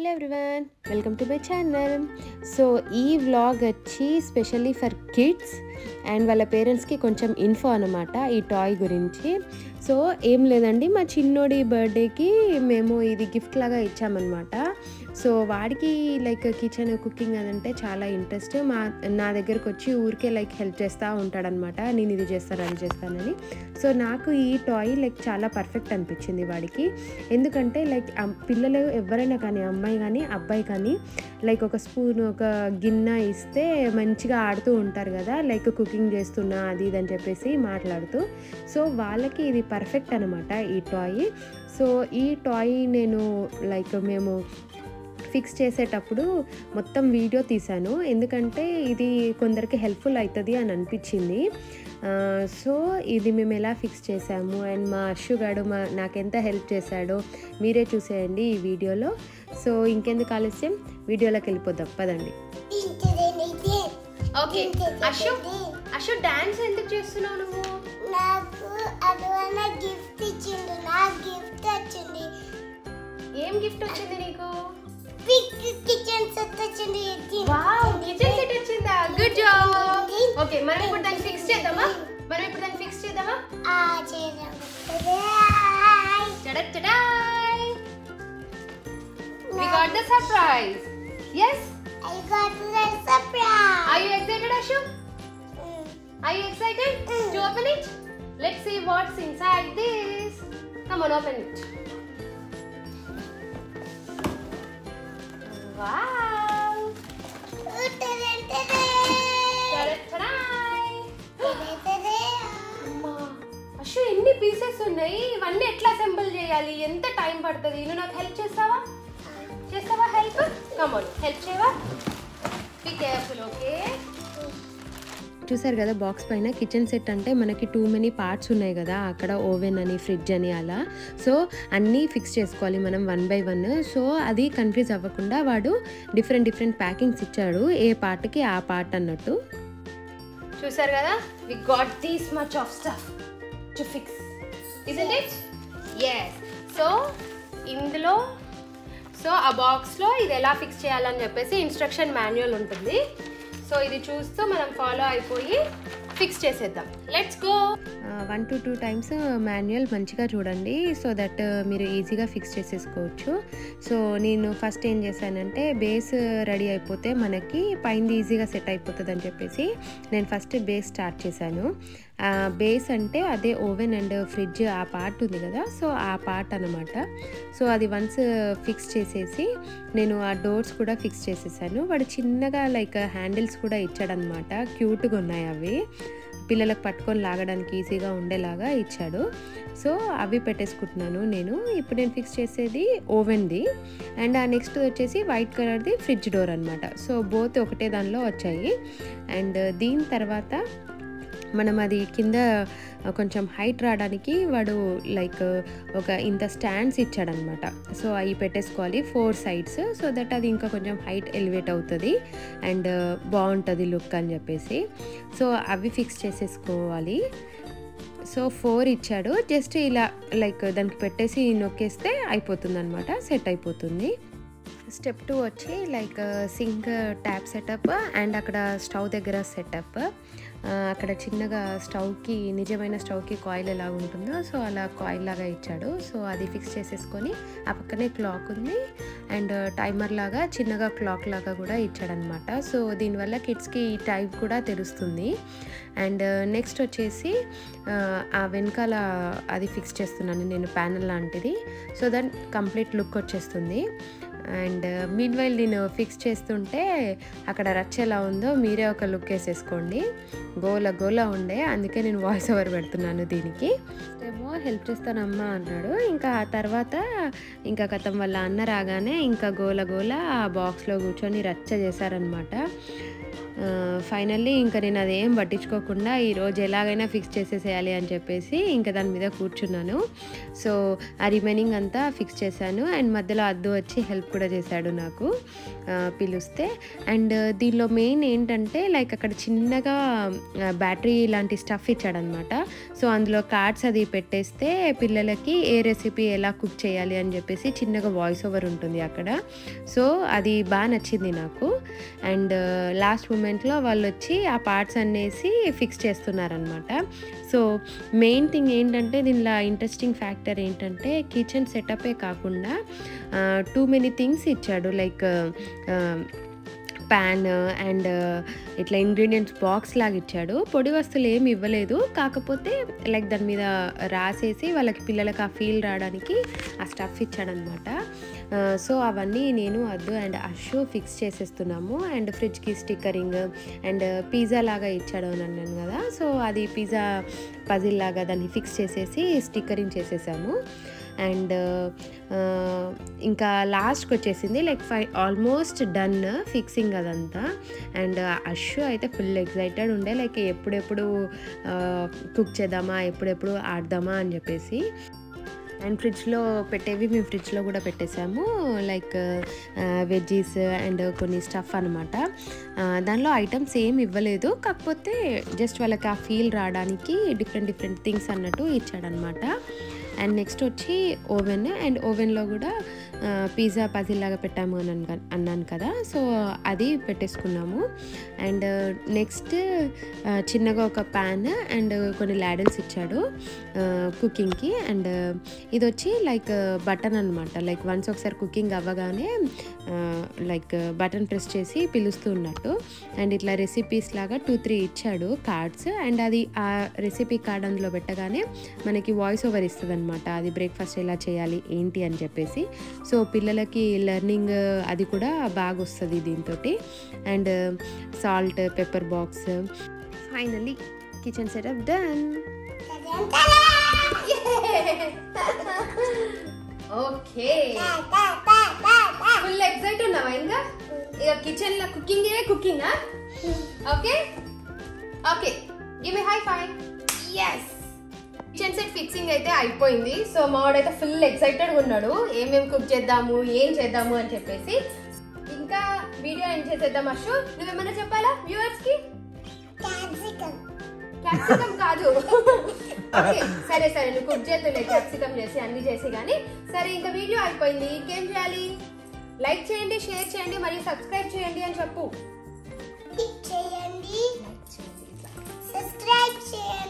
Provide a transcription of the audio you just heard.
Hello everyone welcome to my channel so ఈ vlog వచ్చి specially for kids and వాళ్ళ పేరెంట్స్కి కొంచెం ఇన్ఫో అనమాట ఈ టాయ్ గురించి సో ఏం లేదండి మా చిన్నోడి బర్త్డేకి మేము ఇది గిఫ్ట్ లాగా ఇచ్చామన్నమాట సో వాడికి లైక్ కిచెన్ కుకింగ్ అదంటే చాలా ఇంట్రెస్ట్ మా నా దగ్గరకు వచ్చి ఊరికే లైక్ హెల్ప్ చేస్తూ ఉంటాడనమాట నేను ఇది చేస్తాను అది చేస్తానని సో నాకు ఈ టాయ్ లైక్ చాలా పర్ఫెక్ట్ అనిపించింది వాడికి ఎందుకంటే లైక్ అమ్- పిల్లలు ఎవరైనా కానీ అమ్మాయి కానీ అబ్బాయి కానీ లైక్ ఒక స్పూన్ ఒక గిన్నె ఇస్తే మంచిగా ఆడుతూ ఉంటారు కదా లైక్ కుకింగ్ చేస్తున్నా అది ఇది అని చెప్పేసి మాట్లాడుతూ సో వాళ్ళకి ఇది పర్ఫెక్ట్ అనమాట ఈ టాయ్ సో ఈ టాయ్ నేను లైక్ మేము ఫిక్స్ చేసేటప్పుడు మొత్తం వీడియో తీశాను ఎందుకంటే ఇది కొందరికి హెల్ప్ఫుల్ అవుతుంది అని అనిపించింది ఆ, సో ఇది మేము ఎలా ఫిక్స్ చేసాము అండ్ మా అశ్వుగాడు మా నాకెంత హెల్ప్ చేశాడో మీరే చూసేయండి ఈ వీడియోలో సో ఇంకెందుకు ఆలస్యం వీడియోలోకి వెళ్ళిపోదాం పదండి ఓకే అశు అశు డాన్స్ ఎందుకు చేస్తున్నావు నువ్వు నాకు అడువన్న గిఫ్ట్ ఇచ్చిండు నా గిఫ్ట్ వచ్చింది ఏం గిఫ్ట్ వచ్చింది నీకు బిగ్ కిచెన్ సెట్ వచ్చింది వావ్ కిచెన్ సెట్ వచ్చిందా గుడ్ జాబ్ ఓకే మనం ఇప్పుడు దాన్ని ఫిక్స్ చేద్దామా మనం ఇప్పుడు దాన్ని ఫిక్స్ చేద్దామా ఆ చేద్దాం Tada tada! We got the surprise. Yes? I got the surprise. Are you excited, Ashu? Are you excited to open it? Let's see what's inside this. Come on, open it. Wow! Tada tada! అమ్మా, అశు ఎన్ని pieces ఉన్నాయి ఇవన్నీ ఎట్లా assemble చేయాలి ఎంత time పడుతుంది నువ్వు నాకు హెల్ప్ చేస్తావా చేస్తావా హెల్ప్ కమోన్ హెల్ప్ చేయవా బీ కేర్ఫుల్ ఓకే చూసారు కదా బాక్స్ పైన కిచెన్ సెట్ అంటే మనకి టూ మెనీ పార్ట్స్ ఉన్నాయి కదా అక్కడ ఓవెన్ అని ఫ్రిడ్జ్ అని అలా సో అన్నీ ఫిక్స్ చేసుకోవాలి మనం వన్ బై వన్ సో అది కన్ఫ్యూజ్ అవ్వకుండా వాడు డిఫరెంట్ డిఫరెంట్ ప్యాకింగ్స్ ఇచ్చాడు ఏ పార్ట్కి ఆ పార్ట్ అన్నట్టు చూసారు కదా we got these much of stuff to fix isn't it yes so ఇందులో సో ఆ బాక్స్లో ఇది ఎలా ఫిక్స్ చేయాలని చెప్పేసి ఇన్స్ట్రక్షన్ మాన్యువల్ ఉంటుంది సో ఇది చూస్తూ మనం ఫాలో అయిపోయి ఫిక్స్ చేసేద్దాం let's go one two two times manual మంచిగా చూడండి సో దట్ మీరు ఈజీగా ఫిక్స్ చేసేసుకోవచ్చు సో నేను ఫస్ట్ ఏం చేశానంటే బేస్ రెడీ అయిపోతే మనకి పైన ఈజీగా సెట్ అయిపోతుంది అని చెప్పేసి నేను ఫస్ట్ బేస్ స్టార్ట్ చేశాను బేస్ అంటే అదే ఓవెన్ అండ్ ఫ్రిడ్జ్ ఆ పార్ట్ ఉంది కదా సో ఆ పార్ట్ అనమాట సో అది వన్స్ ఫిక్స్ చేసేసి నేను ఆ డోర్స్ కూడా ఫిక్స్ చేసేసాను వాడు చిన్నగా లైక్ హ్యాండిల్స్ కూడా ఇచ్చాడనమాట క్యూట్గా ఉన్నాయి అవి పిల్లలకు పట్టుకొని లాగడానికి ఈజీగా ఉండేలాగా ఇచ్చాడు సో అవి పెట్టేసుకుంటున్నాను నేను ఇప్పుడు నేను ఫిక్స్ చేసేది ఓవెన్ది అండ్ ఆ నెక్స్ట్ వచ్చేసి వైట్ కలర్ది ఫ్రిడ్జ్ డోర్ అనమాట సో బోత్ ఒకటే దానిలో వచ్చాయి అండ్ దీని తర్వాత మనం అది కింద కొంచెం హైట్ రావడానికి వాడు లైక్ ఒక ఇంత స్టాండ్స్ ఇచ్చాడనమాట సో అవి పెట్టేసుకోవాలి ఫోర్ సైడ్స్ సో దట్ అది ఇంకా కొంచెం హైట్ ఎలివేట్ అవుతుంది అండ్ బాగుంటుంది లుక్ అని చెప్పేసి సో అవి ఫిక్స్ చేసేసుకోవాలి సో ఫోర్ ఇచ్చాడు జస్ట్ ఇలా లైక్ దానికి పెట్టేసి నొక్కేస్తే అయిపోతుంది అనమాట సెట్ అయిపోతుంది స్టెప్ టూ వచ్చి like sink tap setup and అక్కడ స్టవ్ దగ్గర సెటప్ అక్కడ చిన్నగా స్టవ్కి నిజమైన స్టవ్కి కాయిల్ ఎలా ఉంటుందో సో అలా కాయిల్ లాగా ఇచ్చాడు సో అది ఫిక్స్ చేసేసుకొని ఆ పక్కనే క్లాక్ ఉంది అండ్ టైమర్ లాగా చిన్నగా క్లాక్ లాగా కూడా ఇచ్చాడనమాట సో దీనివల్ల కిడ్స్కి ఈ టైం కూడా తెలుస్తుంది అండ్ నెక్స్ట్ వచ్చేసి ఆ, ఆ వెనకాల అది ఫిక్స్ చేస్తున్నాను నేను ప్యానల్ లాంటిది సో దట్ కంప్లీట్ లుక్ వచ్చేస్తుంది అండ్ మీన్ వైల్ నేను ఫిక్స్ చేస్తుంటే అక్కడ రచ్చ ఎలా ఉందో మీరే ఒక లుక్ వేసేసుకోండి గోల గోల ఉండే అందుకే నేను వాయిస్ ఓవర్ పెడుతున్నాను దీనికి ఏమో హెల్ప్ చేస్తానమ్మా అన్నాడు ఇంకా ఆ తర్వాత ఇంకా కథం వాళ్ళ అన్న రాగానే ఇంకా గోల గోల ఆ బాక్స్లో కూర్చొని రచ్చ చేశారనమాట ఫైనల్లీ ఇంకా నేను అదేం పట్టించుకోకుండా ఈరోజు ఎలాగైనా ఫిక్స్ చేసేసేయాలి అని చెప్పేసి ఇంకా దాని మీద కూర్చున్నాను సో ఆ రిమైనింగ్ అంతా ఫిక్స్ చేశాను అండ్ మధ్యలో అద్దు వచ్చి హెల్ప్ కూడా చేశాడు నాకు ఆ, పిలుస్తే అండ్ దీనిలో మెయిన్ ఏంటంటే లైక్ అక్కడ చిన్నగా బ్యాటరీ లాంటి స్టఫ్ ఇచ్చాడనమాట సో అందులో కార్డ్స్ అది పెట్టేస్తే పిల్లలకి ఏ రెసిపీ ఎలా కుక్ చేయాలి అని చెప్పేసి చిన్నగా వాయిస్ ఓవర్ ఉంటుంది అక్కడ సో అది బాగా నచ్చింది నాకు అండ్ లాస్ట్ మూమెంట్లో వాళ్ళు వచ్చి ఆ పార్ట్స్ అనేసి ఫిక్స్ చేస్తున్నారనమాట సో మెయిన్ థింగ్ ఏంటంటే దీనిలో ఇంట్రెస్టింగ్ ఫ్యాక్టర్ ఏంటంటే కిచెన్ సెటపే కాకుండా టూ మెనీ థింగ్స్ ఇచ్చాడు లైక్ ప్యాన్ అండ్ ఇట్లా ఇంగ్రీడియంట్స్ బాక్స్ లాగా ఇచ్చాడు పొడి వస్తువులు ఏమి ఇవ్వలేదు కాకపోతే లైక్ దాని మీద రాసేసి వాళ్ళకి పిల్లలకి ఆ ఫీల్ రావడానికి ఆ స్టఫ్ ఇచ్చాడనమాట సో అవన్నీ నేను అద్దు అండ్ అషు ఫిక్స్ చేసేస్తున్నాము అండ్ ఫ్రిడ్జ్కి స్టిక్కరింగ్ అండ్ పిజ్జా లాగా ఇచ్చాడు అని అన్నాను కదా సో అది పిజ్జా పజిల్ లాగా దాన్ని ఫిక్స్ చేసేసి స్టిక్కరింగ్ చేసేసాము అండ్ ఇంకా లాస్ట్కి వచ్చేసింది లైక్ ఫై ఆల్మోస్ట్ డన్ ఫిక్సింగ్ అదంతా అండ్ అషు అయితే ఫుల్ ఎక్సైటెడ్ ఉండే లైక్ ఎప్పుడెప్పుడు కుక్ చేద్దామా ఎప్పుడెప్పుడు ఆడదామా అని చెప్పేసి అండ్ ఫ్రిడ్జ్లో పెట్టేవి మేము ఫ్రిడ్జ్లో కూడా పెట్టేసాము లైక్ వెజ్జీస్ అండ్ కొన్ని స్టఫ్ అనమాట దానిలో ఐటమ్స్ ఏం ఇవ్వలేదు కాకపోతే జస్ట్ వాళ్ళకి ఆ ఫీల్ రావడానికి డిఫరెంట్ డిఫరెంట్ థింగ్స్ అన్నట్టు ఇచ్చాడనమాట అండ్ నెక్స్ట్ వచ్చి ఓవెన్ అండ్ ఓవెన్లో కూడా పిజ్జా పజిల్ లాగా పెట్టాము అని అన్క- అన్నాను కదా సో అది పెట్టేసుకున్నాము అండ్ నెక్స్ట్ చిన్నగా ఒక ప్యాన్ అండ్ కొన్ని లాడల్స్ ఇచ్చాడు కుకింగ్కి అండ్ ఇది వచ్చి లైక్ బటన్ అనమాట లైక్ వన్స్ ఒకసారి కుకింగ్ అవ్వగానే లైక్ బటన్ ప్రెస్ చేసి పిలుస్తూ ఉన్నట్టు అండ్ ఇట్లా రెసిపీస్ లాగా టూ త్రీ ఇచ్చాడు కార్డ్స్ అండ్ అది ఆ రెసిపీ కార్డ్ అందులో పెట్టగానే మనకి వాయిస్ ఓవర్ ఇస్తుంది అనమాట అది బ్రేక్ఫాస్ట్ ఎలా చేయాలి ఏంటి అని చెప్పేసి సో పిల్లలకి లెర్నింగ్ అది కూడా బాగా వస్తుంది దీంతో and salt pepper box finally kitchen setup done okay full excite ఉన్నావా ఇంకా ఇక కిచెన్ లో కుకింగ్ ఏ cooking okay okay give me high five yes kitchen set fixing అయితే అయిపోయింది సో మావాడైతే ఫుల్ ఎక్సైటెడ్ ఉన్నాడు ఏమేమి కుక్ చేద్దాము ఏం చేద్దాము అని చెప్పేసి ఇంకా వీడియో ఏం చేసేద్దాం అశు నువ్వేమైనా చెప్పాలా వ్యూవర్స్ కి క్యాప్సికమ్ కాదు ఓకే సరే సరే నువ్వు కుక్ చేద్దులే క్యాప్సికమ్ చేసి అన్ని చేసి కానీ సరే ఇంకా వీడియో అయిపోయింది ఇంకేం చేయాలి లైక్ చేయండి షేర్ చేయండి మరియు సబ్స్క్రైబ్ చేయండి అని చెప్పు చేయండి సబ్స్క్రైబ్ చేయండి